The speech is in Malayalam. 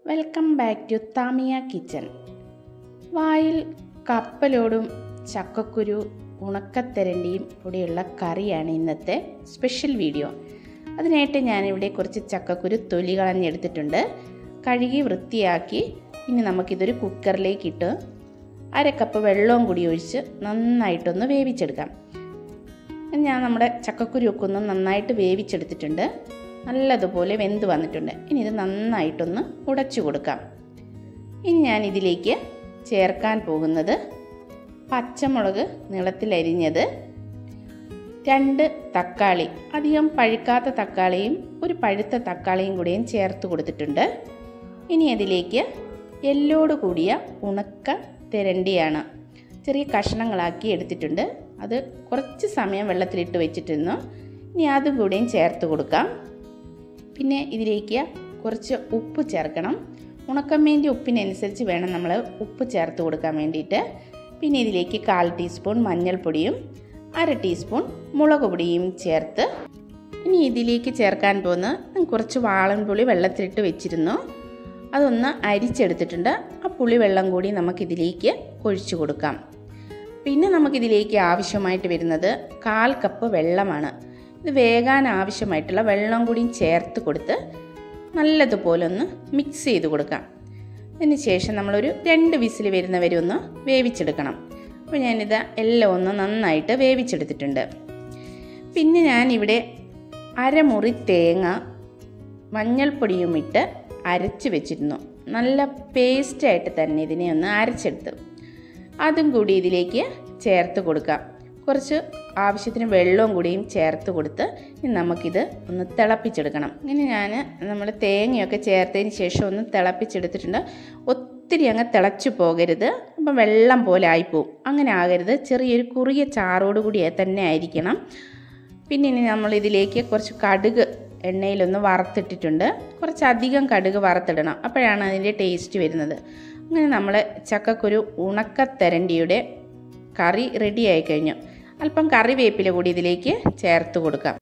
welcome back to Thamiya kitchen വായിൽ കപ്പലോടും ചക്കക്കുരു ഉണക്കത്തരണ്ടിയും കൂടിയുള്ള കറിയാണ് ഇന്നത്തെ സ്പെഷ്യൽ വീഡിയോ അതിനായിട്ട് ഞാനിവിടെ കുറച്ച് ചക്കക്കുരു തൊലി കളഞ്ഞെടുത്തിട്ടുണ്ട് കഴുകി വൃത്തിയാക്കി ഇനി നമുക്കിതൊരു കുക്കറിലേക്ക് ഇട്ട് അര കപ്പ് വെള്ളവും കൂടി ഒഴിച്ച് നന്നായിട്ടൊന്ന് വേവിച്ചെടുക്കാം ഞാൻ നമ്മുടെ ചക്കക്കുരുവൊക്കെ ഒന്ന് നന്നായിട്ട് വേവിച്ചെടുത്തിട്ടുണ്ട് നല്ലതുപോലെ വെന്ത് വന്നിട്ടുണ്ട് ഇനി ഇത് നന്നായിട്ടൊന്ന് ഉടച്ചു കൊടുക്കാം ഇനി ഞാൻ ഇതിലേക്ക് ചേർക്കാൻ പോകുന്നത് പച്ചമുളക് നീളത്തിലരിഞ്ഞത് രണ്ട് തക്കാളി അധികം പഴുക്കാത്ത തക്കാളിയും ഒരു പഴുത്ത തക്കാളിയും കൂടിയും ചേർത്ത് കൊടുത്തിട്ടുണ്ട് ഇനി അതിലേക്ക് എല്ലോട് കൂടിയ ഉണക്ക തിരണ്ടിയാണ് ചെറിയ കഷ്ണങ്ങളാക്കി എടുത്തിട്ടുണ്ട് അത് കുറച്ച് സമയം വെള്ളത്തിലിട്ട് വെച്ചിട്ടിരുന്നു ഇനി അതും കൂടിയും ചേർത്ത് കൊടുക്കാം പിന്നെ ഇതിലേക്ക് കുറച്ച് ഉപ്പ് ചേർക്കണം ഉണക്കമ്മേൻ്റെ ഉപ്പിനനുസരിച്ച് വേണം നമ്മൾ ഉപ്പ് ചേർത്ത് കൊടുക്കാൻ വേണ്ടിയിട്ട് പിന്നെ ഇതിലേക്ക് കാൽ ടീസ്പൂൺ മഞ്ഞൾപ്പൊടിയും അര ടീസ്പൂൺ മുളക് പൊടിയും ചേർത്ത് ഇനി ഇതിലേക്ക് ചേർക്കാൻ പോകുന്ന കുറച്ച് വാളൻപുളി വെള്ളത്തിലിട്ട് വെച്ചിരുന്നു അതൊന്ന് അരിച്ചെടുത്തിട്ടുണ്ട് ആ പുളി വെള്ളം കൂടി നമുക്കിതിലേക്ക് ഒഴിച്ചു കൊടുക്കാം പിന്നെ നമുക്കിതിലേക്ക് ആവശ്യമായിട്ട് വരുന്നത് കാൽ കപ്പ് വെള്ളമാണ് ഇത് വേകാൻ ആവശ്യമായിട്ടുള്ള വെള്ളം കൂടി ചേർത്ത് കൊടുത്ത് നല്ലതുപോലെ ഒന്ന് മിക്സ് ചെയ്ത് കൊടുക്കാം അതിന് ശേഷം നമ്മളൊരു രണ്ട് വിസിൽ വരുന്നവരെ ഒന്ന് വേവിച്ചെടുക്കണം അപ്പോൾ ഞാനിത് എല്ലാം ഒന്ന് നന്നായിട്ട് വേവിച്ചെടുത്തിട്ടുണ്ട് പിന്നെ ഞാനിവിടെ അരമുറി തേങ്ങ മഞ്ഞൾപ്പൊടിയും ഇട്ട് അരച്ച് വെച്ചിരുന്നു നല്ല പേസ്റ്റായിട്ട് തന്നെ ഇതിനെ ഒന്ന് അരച്ചെടുത്ത് അതും കൂടി ഇതിലേക്ക് ചേർത്ത് കൊടുക്കാം കുറച്ച് ആവശ്യത്തിന് വെള്ളവും കൂടിയും ചേർത്ത് കൊടുത്ത് ഇനി നമുക്കിത് ഒന്ന് തിളപ്പിച്ചെടുക്കണം ഇങ്ങനെ ഞാൻ നമ്മൾ തേങ്ങയൊക്കെ ചേർത്തതിന് ശേഷം ഒന്ന് തിളപ്പിച്ചെടുത്തിട്ടുണ്ട് ഒത്തിരി അങ്ങ് തിളച്ചു പോകരുത് അപ്പം വെള്ളം പോലെ ആയിപ്പോവും അങ്ങനെ ആകരുത് ചെറിയൊരു കുറിയ ചാറോട് കൂടി തന്നെ ആയിരിക്കണം പിന്നെ ഇനി നമ്മൾ ഇതിലേക്ക് കുറച്ച് കടുക് എണ്ണയിലൊന്ന് വറുത്തിട്ടിട്ടുണ്ട് കുറച്ചധികം കടുക് വറുത്തിടണം അപ്പോഴാണ് അതിൻ്റെ ടേസ്റ്റ് വരുന്നത് അങ്ങനെ നമ്മൾ ചക്കക്കുരു ഉണക്കത്തരണ്ടിയുടെ കറി റെഡി ആയി കഴിഞ്ഞു അല്പം കറിവേപ്പില കൂടി ഇതിലേക്ക് ചേർത്ത് കൊടുക്കാം